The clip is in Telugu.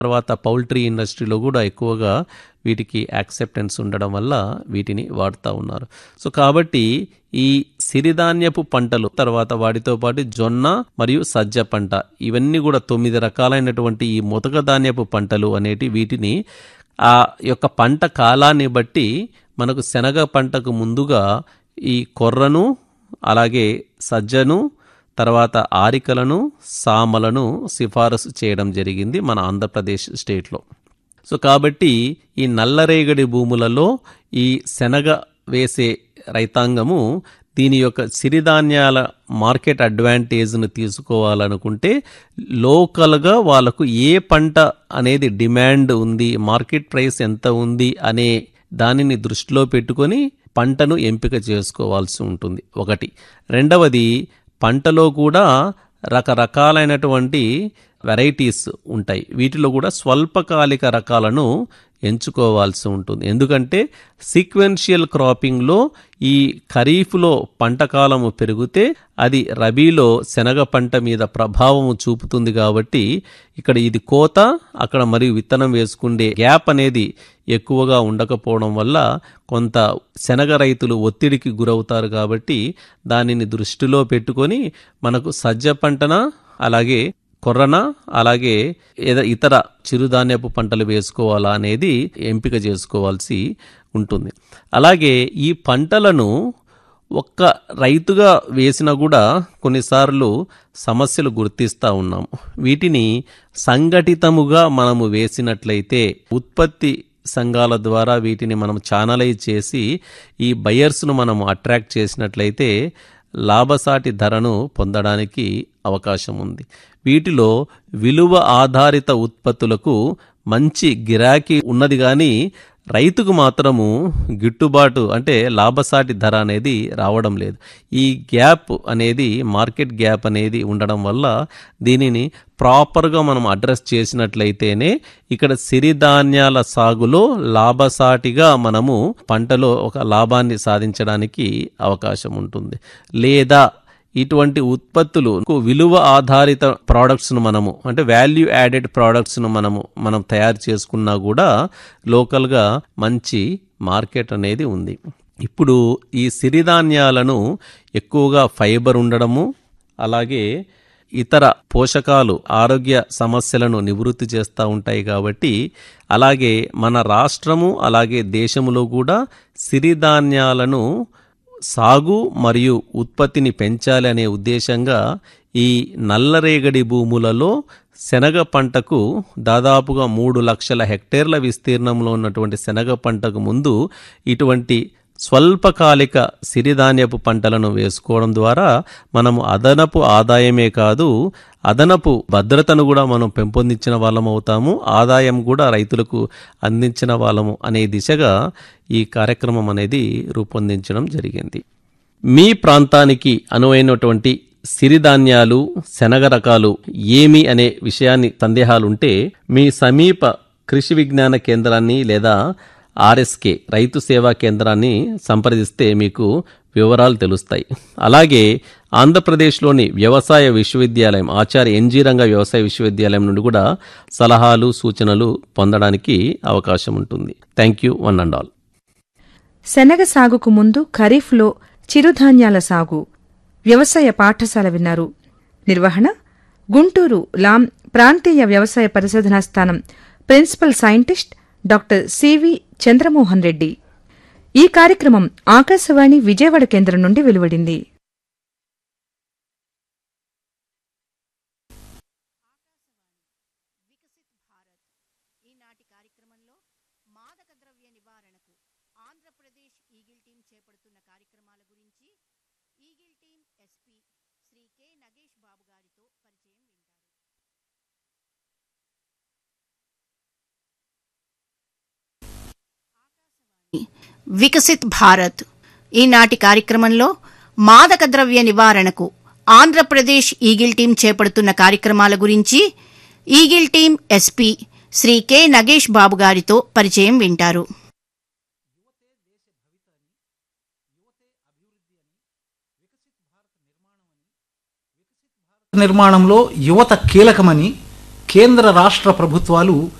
తర్వాత పౌల్ట్రీ ఇండస్ట్రీలో కూడా ఎక్కువగా వీటికి యాక్సెప్టెన్స్ ఉండడం వల్ల వీటిని వాడుతూ ఉన్నారు సో కాబట్టి ఈ సిరిధాన్యపు పంటలు తర్వాత వాటితో పాటు జొన్న మరియు సజ్జ పంట ఇవన్నీ కూడా తొమ్మిది రకాలైనటువంటి ఈ ముతక ధాన్యపు పంటలు అనేటి వీటిని ఆ యొక్క పంట కాలాన్ని బట్టి మనకు శనగ పంటకు ముందుగా ఈ కొర్రను అలాగే సజ్జను తర్వాత ఆరికలను సామలను సిఫారసు చేయడం జరిగింది మన ఆంధ్రప్రదేశ్ స్టేట్లో సో కాబట్టి ఈ నల్లరేగడి భూములలో ఈ శనగ వేసే రైతాంగము దీని యొక్క సిరిధాన్యాల మార్కెట్ అడ్వాంటేజ్ను తీసుకోవాలనుకుంటే లోకల్గా వాళ్ళకు ఏ పంట అనేది డిమాండ్ ఉంది మార్కెట్ ప్రైస్ ఎంత ఉంది అనే దానిని దృష్టిలో పెట్టుకొని పంటను ఎంపిక చేసుకోవాల్సి ఉంటుంది ఒకటి రెండవది పంటలో కూడా రకరకాలైనటువంటి వెరైటీస్ ఉంటాయి వీటిలో కూడా స్వల్పకాలిక రకాలను ఎంచుకోవాల్సి ఉంటుంది ఎందుకంటే సీక్వెన్షియల్ క్రాపింగ్లో ఈ ఖరీఫ్లో పంట కాలము పెరిగితే అది రబీలో శనగ పంట మీద ప్రభావము చూపుతుంది కాబట్టి ఇక్కడ ఇది కోత అక్కడ మరియు విత్తనం వేసుకుండే గ్యాప్ అనేది ఎక్కువగా ఉండకపోవడం వల్ల కొంత శనగ రైతులు ఒత్తిడికి గురవుతారు కాబట్టి దానిని దృష్టిలో పెట్టుకొని మనకు సజ్జ పంటన అలాగే కొర్రన అలాగే ఏదో ఇతర చిరుధాన్యపు పంటలు వేసుకోవాలా అనేది ఎంపిక చేసుకోవాల్సి ఉంటుంది అలాగే ఈ పంటలను ఒక్క రైతుగా వేసినా కూడా కొన్నిసార్లు సమస్యలు గుర్తిస్తూ ఉన్నాము వీటిని సంఘటితముగా మనము వేసినట్లయితే ఉత్పత్తి సంఘాల ద్వారా వీటిని మనం ఛానలైజ్ చేసి ఈ బయర్స్ను మనం అట్రాక్ట్ చేసినట్లయితే లాభసాటి ధరను పొందడానికి అవకాశం ఉంది వీటిలో విలువ ఆధారిత ఉత్పత్తులకు మంచి గిరాకీ ఉన్నది కానీ రైతుకు మాత్రము గిట్టుబాటు అంటే లాభసాటి ధర అనేది రావడం లేదు ఈ గ్యాప్ అనేది మార్కెట్ గ్యాప్ అనేది ఉండడం వల్ల దీనిని ప్రాపర్గా మనం అడ్రస్ చేసినట్లయితేనే ఇక్కడ సిరిధాన్యాల సాగులో లాభసాటిగా మనము పంటలో ఒక లాభాన్ని సాధించడానికి అవకాశం ఉంటుంది లేదా ఇటువంటి ఉత్పత్తులు విలువ ఆధారిత ప్రోడక్ట్స్ను మనము అంటే వాల్యూ యాడెడ్ ప్రోడక్ట్స్ను మనము మనం తయారు చేసుకున్నా కూడా లోకల్గా మంచి మార్కెట్ అనేది ఉంది ఇప్పుడు ఈ సిరిధాన్యాలను ఎక్కువగా ఫైబర్ ఉండడము అలాగే ఇతర పోషకాలు ఆరోగ్య సమస్యలను నివృత్తి చేస్తూ ఉంటాయి కాబట్టి అలాగే మన రాష్ట్రము అలాగే దేశంలో కూడా సిరిధాన్యాలను సాగు మరియు ఉత్పత్తిని పెంచాలి అనే ఉద్దేశంగా ఈ నల్లరేగడి భూములలో శనగ పంటకు దాదాపుగా మూడు లక్షల హెక్టేర్ల విస్తీర్ణంలో ఉన్నటువంటి శనగ పంటకు ముందు ఇటువంటి స్వల్పకాలిక సిరిధాన్యపు పంటలను వేసుకోవడం ద్వారా మనము అదనపు ఆదాయమే కాదు అదనపు భద్రతను కూడా మనం పెంపొందించిన వాళ్ళం అవుతాము ఆదాయం కూడా రైతులకు అందించిన వాళ్ళము అనే దిశగా ఈ కార్యక్రమం అనేది రూపొందించడం జరిగింది మీ ప్రాంతానికి అనువైనటువంటి సిరిధాన్యాలు శనగ రకాలు ఏమి అనే విషయాన్ని సందేహాలుంటే మీ సమీప కృషి విజ్ఞాన కేంద్రాన్ని లేదా ఆర్ఎస్కే రైతు సేవా కేంద్రాన్ని సంప్రదిస్తే మీకు వివరాలు తెలుస్తాయి అలాగే ఆంధ్రప్రదేశ్లోని వ్యవసాయ విశ్వవిద్యాలయం ఆచార్య ఎన్జీ రంగ వ్యవసాయ విశ్వవిద్యాలయం నుండి కూడా సలహాలు సూచనలు పొందడానికి అవకాశం ఉంటుంది thank you one and all శనగ సాగుకు ముందు ఖరీఫ్లో చిరుధాన్యాల సాగు వ్యవసాయ పాఠశాల విన్నారు నిర్వహణ గుంటూరు లాం ప్రాంతీయ వ్యవసాయ పరిశోధనా స్థానం principal scientist doctor CV Chandramohan Reddy ఈ కార్యక్రమం ఆకాశవాణి విజయవాడ కేంద్రం నుండి వెలువడింది ఈనాటి కార్యక్రమంలో మాదక ద్రవ్య నివారణకు ఆంధ్రప్రదేశ్ ఈగిల్ టీం చేపడుతున్న కార్యక్రమాల గురించి eagle team SP Shri K Nagesh Babu గారితో పరిచయం వింటారు వికసిత్ భారత్ ఈనాటి కార్యక్రమంలో మాదక ద్రవ్య నివారణకు ఆంధ్రప్రదేశ్ ఈగిల్ టీం చేపడుతున్న కార్యక్రమాల గురించి eagle team SP Shri K Nagesh Babu గారితో పరిచయం వింటారు నిర్మాణంలో యువత కీలకమని కేంద్ర రాష్ట్ర ప్రభుత్వాలు